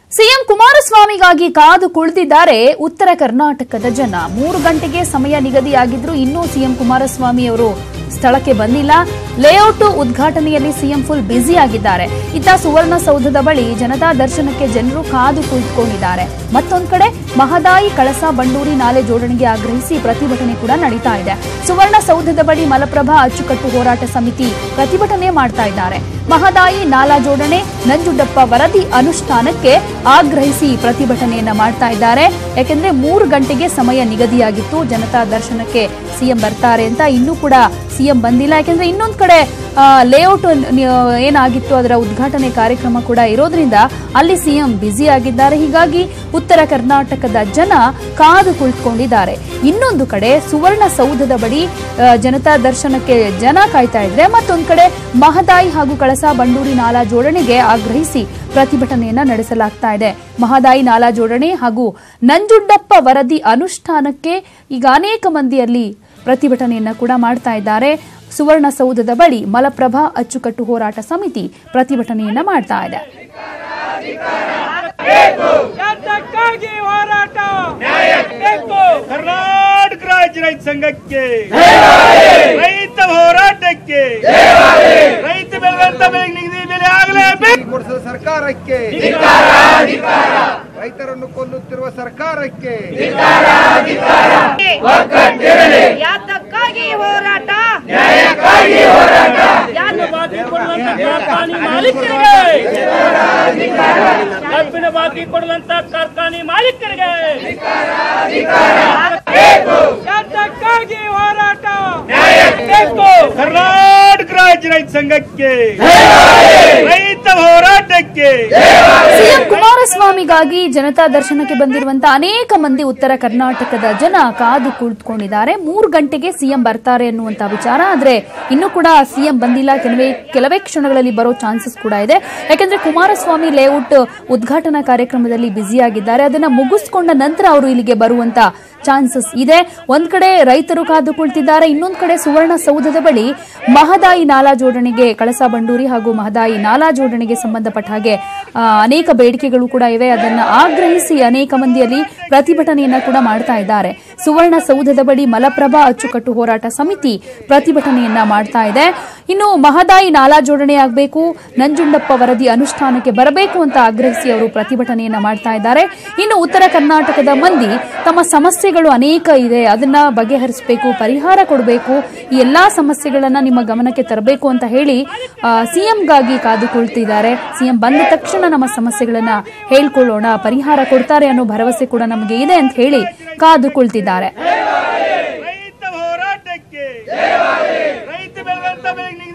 CM ಕುಮಾರಸ್ವಾಮಿಗಾಗಿ ಕಾದು ಕುಳಿತಿದ್ದಾರೆ ಉತ್ತರ ಕರ್ನಾಟಕದ ಜನ ಮೂರು ಗಂಟೆಗೆ ಸಮಯ ನಿಗದಿಯಾಗಿದ್ರು ಇನ್ನೂ ಸಿಎಂ ಕುಮಾರಸ್ವಾಮಿ ಅವರು ಸ್ಥಳಕ್ಕೆ ಬಂದಿಲ್ಲ ಲೇಔಟ್ ಉದ್ಘಾಟನೆಯಲ್ಲಿ ಸಿಎಂ ಫುಲ್ ಬ್ಯುಸಿ ಆಗಿದ್ದಾರೆ ಇತ್ತ ಸುವರ್ಣಸೌಧದ ಬಳಿ ಜನತಾ ದರ್ಶನಕ್ಕೆ ಜನರು ಕಾದು ಕುಳಿತುಕೊಂಡಿದ್ದಾರೆ ಮತ್ತೊಂದ್ ಕಡೆ ಮಹದಾಯಿ ಕಳಸ ಬಂಡೂರಿ ನಾಲೆ ಜೋಡಣೆಗೆ ಆಗ್ರಹಿಸಿ ಪ್ರತಿಭಟನೆ ಕೂಡ ನಡೀತಾ ಇದೆ ಸುವರ್ಣಸೌಧದ ಬಳಿ ಮಲಪ್ರಭಾ ಅಚ್ಚುಕಟ್ಟು ಹೋರಾಟ ಸಮಿತಿ ಪ್ರತಿಭಟನೆ ಮಾಡ್ತಾ ಇದ್ದಾರೆ ಮಹದಾಯಿ ನಾಲಾ ಜೋಡಣೆ ನಂಜುಂಡಪ್ಪ ವರದಿ ಅನುಷ್ಠಾನಕ್ಕೆ ಆಗ್ರಹಿಸಿ ಪ್ರತಿಭಟನೆಯನ್ನ ಮಾಡ್ತಾ ಇದ್ದಾರೆ ಯಾಕೆಂದ್ರೆ ಮೂರು ಗಂಟೆಗೆ ಸಮಯ ನಿಗದಿಯಾಗಿತ್ತು ಜನತಾ ದರ್ಶನಕ್ಕೆ ಸಿಎಂ ಬರ್ತಾರೆ ಅಂತ ಇನ್ನೂ ಕೂಡ ಸಿಎಂ ಬಂದಿಲ್ಲ ಯಾಕೆಂದ್ರೆ ಇನ್ನೊಂದ್ ಕಡೆ ಲೇಔಟ್ ಏನಾಗಿತ್ತು ಅದರ ಉದ್ಘಾಟನೆ ಕಾರ್ಯಕ್ರಮ ಕೂಡ ಇರೋದ್ರಿಂದ ಅಲ್ಲಿ ಸಿಎಂ ಬ್ಯುಸಿ ಆಗಿದ್ದಾರೆ ಹೀಗಾಗಿ ಉತ್ತರ ಕರ್ನಾಟಕದ ಜನ ಕಾದು ಕುಳಿತುಕೊಂಡಿದ್ದಾರೆ ಇನ್ನೊಂದು ಕಡೆ ಸುವರ್ಣಸೌಧದ ಬಳಿ ಆ, ಜನತಾ ದರ್ಶನಕ್ಕೆ ಜನ ಕಾಯ್ತಾ ಇದ್ರೆ ಮತ್ತೊಂದು ಕಡೆ ಮಹದಾಯಿ ಹಾಗೂ ಕಳಸಾ ಬಂಡೂರಿ ನಾಲಾ ಜೋಡಣೆಗೆ ಆಗ್ರಹಿಸಿ ಪ್ರತಿಭಟನೆಯನ್ನ ನಡೆಸಲಾಗ್ತಾ ಇದೆ ಮಹದಾಯಿ ನಾಲಾ ಜೋಡಣೆ ಹಾಗೂ ನಂಜುಂಡಪ್ಪ ವರದಿ ಅನುಷ್ಠಾನಕ್ಕೆ ಈಗ ಅನೇಕ ಮಂದಿಯಲ್ಲಿ ಪ್ರತಿಭಟನೆಯನ್ನ ಕೂಡ ಮಾಡ್ತಾ ಇದ್ದಾರೆ ಸುವರ್ಣಸೌಧದ ಬಳಿ ಮಲಪ್ರಭಾ ಅಚ್ಚುಕಟ್ಟು ಹೋರಾಟ ಸಮಿತಿ ಪ್ರತಿಭಟನೆಯನ್ನ ಮಾಡ್ತಾ ಇದೆ ಯಾತಕ್ಕಾಗಿ ಹೋರಾಟ ಬೇಕು ಕರ್ನಾಟಕ ರಾಜ್ಯ ರೈತ ಸಂಘಕ್ಕೆ ರೈತ ಹೋರಾಟಕ್ಕೆ ರೈತ ಬೆಳೆದಂತ ಬೆಳೆಗೆ ನಿಗದಿ ಬೆಲೆ ಆಗಲೇಬೇಕು ಕೊಡಿಸಿದ ಸರ್ಕಾರಕ್ಕೆ ರೈತರನ್ನು ಕೊಲ್ಲುತ್ತಿರುವ ಸರ್ಕಾರಕ್ಕೆ ಯಾತಕ್ಕಾಗಿ ಹೋರಾಟ ಯಾರು ಬಾಕಿ ಕೊಡುವಂತ ಕಾರ್ಖಾನೆ ಮಾಲೀಕರಿಗೆ ಕಬ್ಬಿನ ಬಾಕಿ ಕೊಡುವಂತ ಕಾರ್ಖಾನೆ ಮಾಲೀಕರಿಗೆ ಯಾತಕ್ಕಾಗಿ ಹೋರಾಟ ಬೇಕು ಕರ್ನಾಟಕ ರಾಜ್ಯ ರೈತ ಸಂಘಕ್ಕೆ ರೈತ ಹೋರಾಟಕ್ಕೆ ಸಿಎಂ ಕುಮಾರಸ್ವಾಮಿಗಾಗಿ ಜನತಾ ದರ್ಶನಕ್ಕೆ ಬಂದಿರುವಂತ ಅನೇಕ ಮಂದಿ ಉತ್ತರ ಕರ್ನಾಟಕದ ಜನ ಕಾದು ಕುಳಿತುಕೊಂಡಿದ್ದಾರೆ ಮೂರು ಗಂಟೆಗೆ ಸಿಎಂ ಬರ್ತಾರೆ ಅನ್ನುವಂತ ವಿಚಾರ ಆದ್ರೆ ಇನ್ನೂ ಕೂಡ ಸಿಎಂ ಬಂದಿಲ್ಲ ಕೆಲವೇ ಕೆಲವೇ ಕ್ಷಣಗಳಲ್ಲಿ ಬರೋ ಚಾನ್ಸಸ್ ಕೂಡ ಇದೆ ಯಾಕಂದ್ರೆ ಕುಮಾರಸ್ವಾಮಿ ಲೇಔಟ್ ಉದ್ಘಾಟನಾ ಕಾರ್ಯಕ್ರಮದಲ್ಲಿ ಬ್ಯುಸಿಯಾಗಿದ್ದಾರೆ ಅದನ್ನ ಮುಗಿಸ್ಕೊಂಡ ನಂತರ ಅವರು ಇಲ್ಲಿಗೆ ಬರುವಂತ ಚಾನ್ಸಸ್ ಇದೆ ಒಂದ್ ಕಡೆ ರೈತರು ಕಾದು ಕುಳಿತಿದ್ದಾರೆ ಇನ್ನೊಂದ್ ಕಡೆ ಸುವರ್ಣ ಸೌಧದ ಬಳಿ ಮಹದಾಯಿ ನಾಲಾ ಜೋಡಣೆಗೆ ಕಳಸಾ ಬಂಡೂರಿ ಹಾಗೂ ಮಹದಾಯಿ ನಾಲಾ ಜೋಡಣೆಗೆ ಸಂಬಂಧಪಟ್ಟ ಹಾಗೆ ಆ, ಅನೇಕ ಬೇಡಿಕೆಗಳು ಕೂಡ ಇವೆ ಅದನ್ನ ಆಗ್ರಹಿಸಿ ಅನೇಕ ಮಂದಿಯಲ್ಲಿ ಪ್ರತಿಭಟನೆಯನ್ನ ಕೂಡ ಮಾಡ್ತಾ ಇದ್ದಾರೆ ಸುವರ್ಣ ಸೌಧದ ಬಳಿ ಮಲಪ್ರಭಾ ಅಚ್ಚುಕಟ್ಟು ಹೋರಾಟ ಸಮಿತಿ ಪ್ರತಿಭಟನೆಯನ್ನ ಮಾಡ್ತಾ ಇದೆ ಇನ್ನು ಮಹದಾಯಿ ನಾಲಾ ಜೋಡಣೆ ಆಗಬೇಕು ನಂಜುಂಡಪ್ಪ ವರದಿ ಅನುಷ್ಠಾನಕ್ಕೆ ಬರಬೇಕು ಅಂತ ಆಗ್ರಹಿಸಿ ಅವರು ಪ್ರತಿಭಟನೆಯನ್ನ ಮಾಡ್ತಾ ಇದ್ದಾರೆ ಇನ್ನು ಉತ್ತರ ಕರ್ನಾಟಕದ ಮಂದಿ ತಮ್ಮ ಸಮಸ್ಯೆಗಳು ಅನೇಕ ಇದೆ ಅದನ್ನ ಬಗೆಹರಿಸಬೇಕು ಪರಿಹಾರ ಕೊಡಬೇಕು ಈ ಎಲ್ಲಾ ಸಮಸ್ಯೆಗಳನ್ನ ನಿಮ್ಮ ಗಮನಕ್ಕೆ ತರಬೇಕು ಅಂತ ಹೇಳಿ ಸಿಎಂಗಾಗಿ ಕಾದು ಕುಳಿತಿದ್ದಾರೆ ಸಿಎಂ ಬಂದ ತಕ್ಷಣ ನಮ್ಮ ಸಮಸ್ಯೆಗಳನ್ನ ಹೇಳ್ಕೊಳ್ಳೋಣ ಪರಿಹಾರ ಕೊಡ್ತಾರೆ ಅನ್ನೋ ಭರವಸೆ ಕೂಡ ನಮಗೆ ಇದೆ ಅಂತ ಹೇಳಿ ಕಾದು ಕುಳಿತಿದ್ದಾರೆ ರೈತ ಹೋರಾಟಕ್ಕೆ ರೈತ ಬೆಳೆದಂತ ಬೆಳೆಗೆ